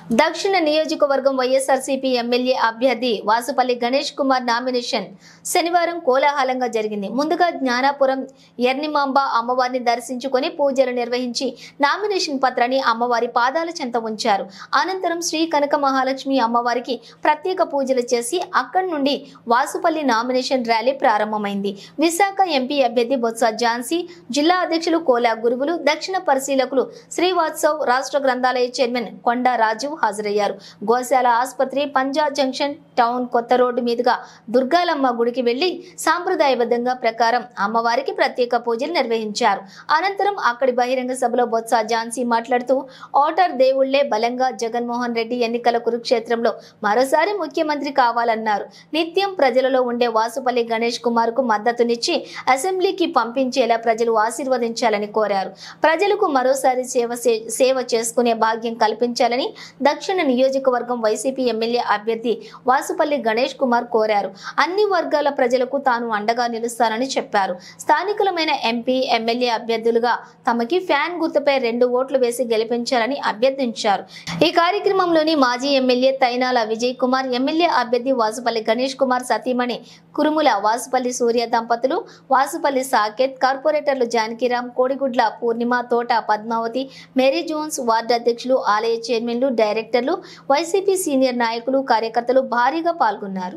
దక్షిణ నియోజకవర్గం వైఎస్ఆర్సీపీ ఎమ్మెల్యే అభ్యర్థి వాసుపల్లి గణేష్ కుమార్ నామినేషన్ శనివారం కోలాహలంగా జరిగింది ముందుగా జ్ఞానాపురం ఎర్నిమాంబ అమ్మవారిని దర్శించుకొని పూజలు నిర్వహించి నామినేషన్ పత్రాన్ని అమ్మవారి పాదాల చెంత ఉంచారు అనంతరం శ్రీ కనక మహాలక్ష్మి అమ్మవారికి ప్రత్యేక పూజలు చేసి అక్కడి నుండి వాసుపల్లి నామినేషన్ ర్యాలీ ప్రారంభమైంది విశాఖ ఎంపీ అభ్యర్థి బొత్స ఝాన్సీ జిల్లా అధ్యక్షులు కోలా గురువులు దక్షిణ పరిశీలకులు శ్రీవాత్సవ్ రాష్ట్ర గ్రంథాలయ చైర్మన్ కొండా రాజు హాజరయ్యారు గోశాల ఆసుపత్రి పంజా జంక్షన్ టౌన్ కొత్త రోడ్డు మీదుగా దుర్గాలమ్మ గుడికి వెళ్లి సాంప్రదాయబద్ధంగా ప్రకారం అమ్మవారికి ప్రత్యేక పూజలు నిర్వహించారు అనంతరం అక్కడి బహిరంగ సభలో బొత్స ఝాన్సీ మాట్లాడుతూ ఓటర్ దేవుళ్లే బలంగా జగన్మోహన్ రెడ్డి ఎన్నికల కురుక్షేత్రంలో మరోసారి ముఖ్యమంత్రి కావాలన్నారు నిత్యం ప్రజలలో ఉండే వాసుపల్లి గణేష్ కుమార్ కు మద్దతునిచ్చి అసెంబ్లీకి పంపించేలా ప్రజలు ఆశీర్వదించాలని కోరారు ప్రజలకు మరోసారి సేవ చే- సేవ చేసుకునే భాగ్యం కల్పించాలని దక్షిణ నియోజకవర్గం వైసీపీ ఎమ్మెల్యే అభ్యర్థి వాసుపల్లి గణేష్ కుమార్ కోరారు అన్ని వర్గాల ప్రజలకు తాను అండగా నిలుస్తానని చెప్పారు స్థానికులమైన ఎంపీ ఎమ్మెల్యే అభ్యర్థులుగా తమకి ఫ్యాన్ గుర్తుపై రెండు ఓట్లు వేసి గెలిపించాలని అభ్యర్థించారు ఈ కార్యక్రమంలోని మాజీ ఎమ్మెల్యే తైనాల విజయ్ కుమార్ ఎమ్మెల్యే అభ్యర్థి వాసుపల్లి గణేష్ కుమార్ సతీమణి కురుముల వాసుపల్లి సూర్య దంపతులు వాసుపల్లి సాకేత్ కార్పొరేటర్లు జానకిరాం కోడిగుడ్ల పూర్ణిమ తోట పద్మావతి మేరీ జోన్స్ వార్డు అధ్యక్షులు ఆలయ చైర్మన్లు డైరెక్టర్లు వైసీపీ సీనియర్ నాయకులు కార్యకర్తలు భారీగా పాల్గొన్నారు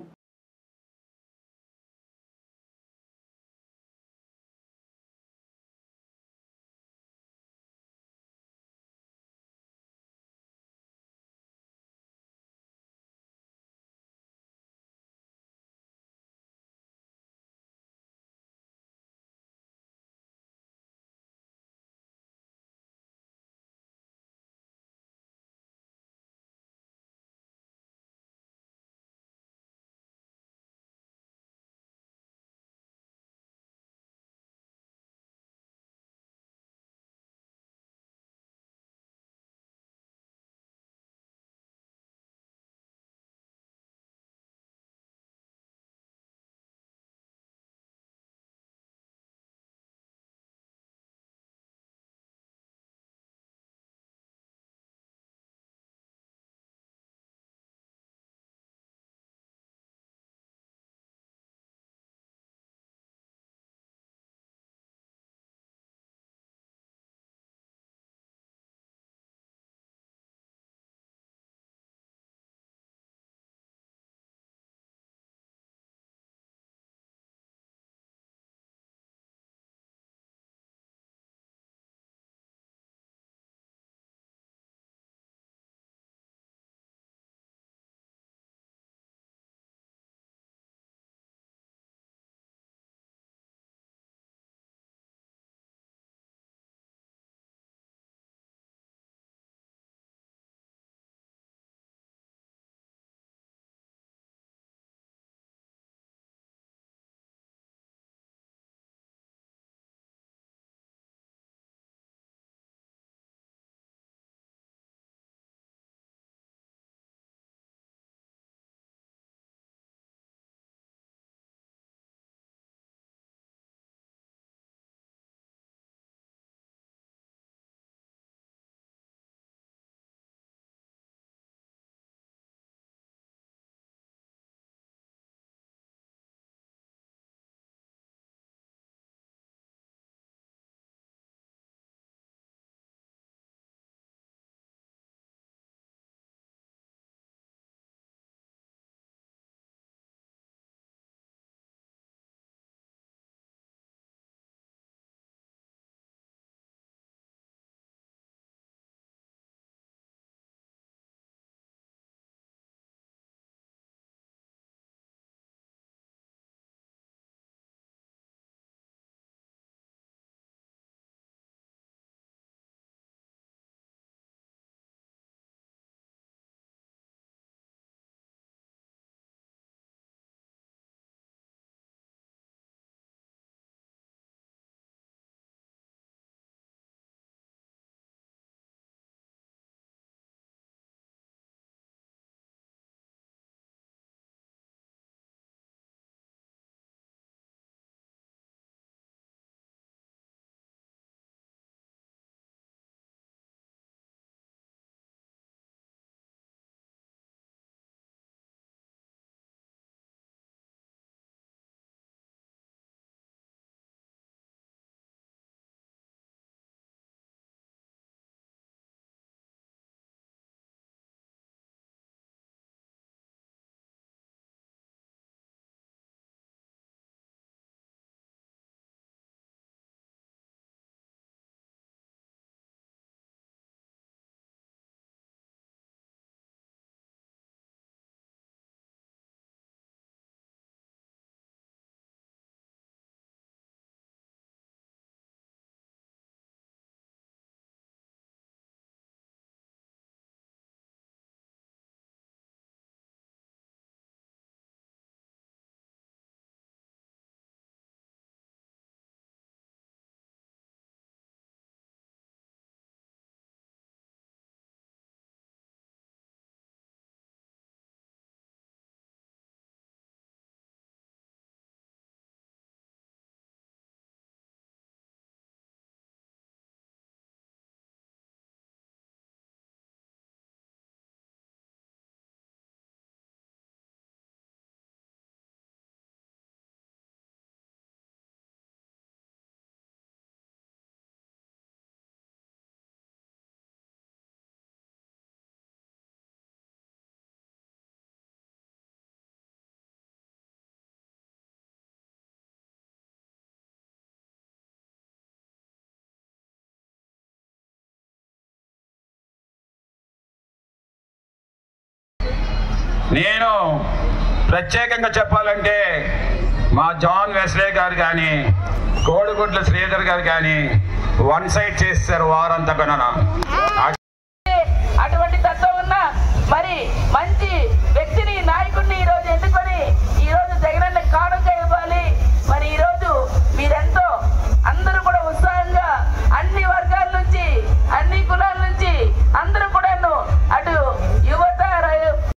నేను ప్రత్యేకంగా చెప్పాలంటే మా జాన్ వెస్లే గారు కానీ కోడిగుడ్ల శ్రీధర్ గారు కానీ వన్ సైడ్ చేస్తారు వారంతా కన్నా ఆ